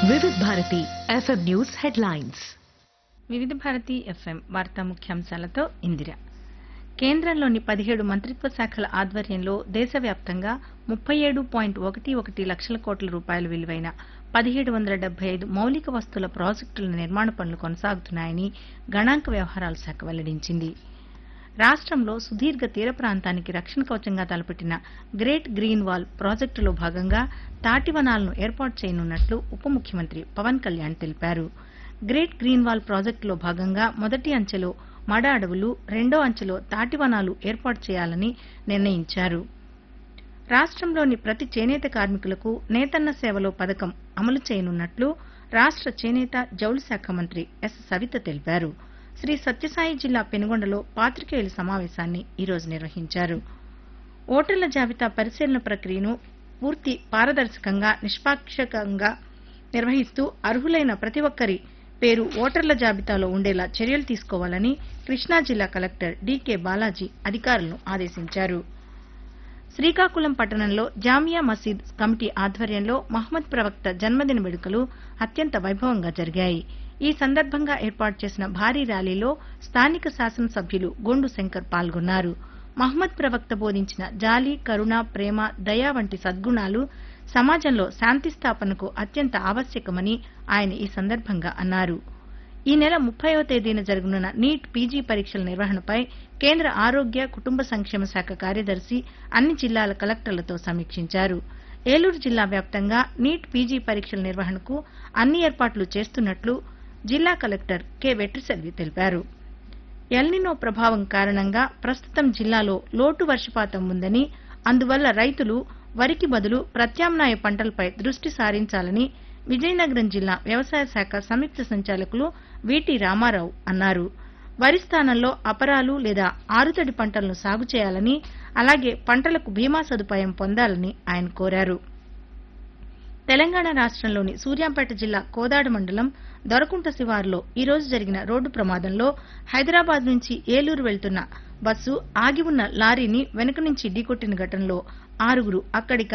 వివిధ Bharati FM news headlines వివిధ Bharati FM వార్తా ముఖ్యాంశాలతో ఇందిర కేంద్రంలోని పదిహేడు మంత్రిత్వ శాఖల ఆధ్వర్యంలో దేశవ్యాప్తంగా ముప్పై ఏడు పాయింట్ ఒకటి ఒకటి లక్షల కోట్ల రూపాయల విలువైన పదిహేడు వందల డెబ్బై ఐదు మౌలిక వస్తువుల ప్రాజెక్టుల నిర్మాణ పనులు కొనసాగుతున్నాయని గణాంక వ్యవహారాల శాఖ వెల్లడించింది రాష్ట్రంలో సుదీర్ఘ తీర ప్రాంతానికి రక్షణ కవచంగా తలపెట్టిన గ్రేట్ గ్రీన్ వాల్ ప్రాజెక్టులో భాగంగా తాటివనాలను ఏర్పాటు చేయనున్నట్లు ఉప ముఖ్యమంత్రి పవన్ కళ్యాణ్ తెలిపారు గ్రేట్ గ్రీన్ వాల్ ప్రాజెక్టులో భాగంగా మొదటి అంచెలో మడ అడవులు రెండో అంచెలో తాటివనాలు ఏర్పాటు చేయాలని నిర్ణయించారు రాష్ట్రంలోని ప్రతి చేనేత కార్మికులకు నేతన్న సేవలో పథకం అమలు చేయనున్నట్లు రాష్ట్ర చేనేత జౌళి శాఖ మంత్రి ఎస్ సవిత తెలిపారు శ్రీ సత్యసాయి జిల్లా పెనుగొండలో పాత్రికేయుల సమావేశాన్ని ఈరోజు నిర్వహించారు ఓటర్ల జాబితా పరిశీలన ప్రక్రియను పూర్తి పారదర్శకంగా నిష్పాక్షికంగా నిర్వహిస్తూ అర్హులైన ప్రతి ఒక్కరి పేరు ఓటర్ల జాబితాలో ఉండేలా చర్యలు తీసుకోవాలని కృష్ణా జిల్లా కలెక్టర్ డీకే బాలాజీ అధికారులను ఆదేశించారు శ్రీకాకుళం పట్టణంలో జామియా మసీద్ కమిటీ ఆధ్వర్యంలో మహమ్మద్ ప్రవక్త జన్మదిన వేడుకలు అత్యంత వైభవంగా జరిగాయి ఈ సందర్భంగా ఏర్పాటు చేసిన భారీ ర్యాలీలో స్థానిక శాసనసభ్యులు గోండు శంకర్ పాల్గొన్నారు మహమ్మద్ ప్రవక్త బోధించిన జాలి కరుణ ప్రేమ దయ వంటి సద్గుణాలు సమాజంలో శాంతి స్థాపనకు అత్యంత ఆవశ్యకమని ఆయన ఈ సందర్భంగా అన్నారు ఈ నెల ముప్పైవ తేదీన జరగనున్న నీట్ పీజీ పరీక్షల నిర్వహణపై కేంద్ర ఆరోగ్య కుటుంబ సంక్షేమ శాఖ కార్యదర్శి అన్ని జిల్లాల కలెక్టర్లతో సమీక్షించారు ఏలూరు జిల్లా వ్యాప్తంగా నీట్ పీజీ పరీక్షల నిర్వహణకు అన్ని ఏర్పాట్లు చేస్తున్నట్లు జిల్లా కలెక్టర్ కె వెట్రిసెల్వి తెలిపారు ఎల్నినో ప్రభావం కారణంగా ప్రస్తుతం జిల్లాలో లోటు వర్షపాతం ఉందని అందువల్ల రైతులు వరికి బదులు ప్రత్యామ్నాయ పంటలపై దృష్టి సారించాలని విజయనగరం జిల్లా వ్యవసాయ శాఖ సంయుక్త సంచాలకులు వీటి రామారావు అన్నారు వరి స్థానంలో అపరాలు లేదా ఆరుతడి పంటలను సాగు చేయాలని అలాగే పంటలకు బీమా సదుపాయం పొందాలని ఆయన కోరారు తెలంగాణ రాష్ట్రంలోని సూర్యాపేట జిల్లా కోదాడ మండలం దొరకుంట శివారులో ఈ రోజు జరిగిన రోడ్డు ప్రమాదంలో హైదరాబాద్ నుంచి ఏలూరు వెళ్తున్న బస్సు ఆగి ఉన్న లారీని వెనుక నుంచి ఢీకొట్టిన ఘటనలో ఆరుగురు అక్కడిక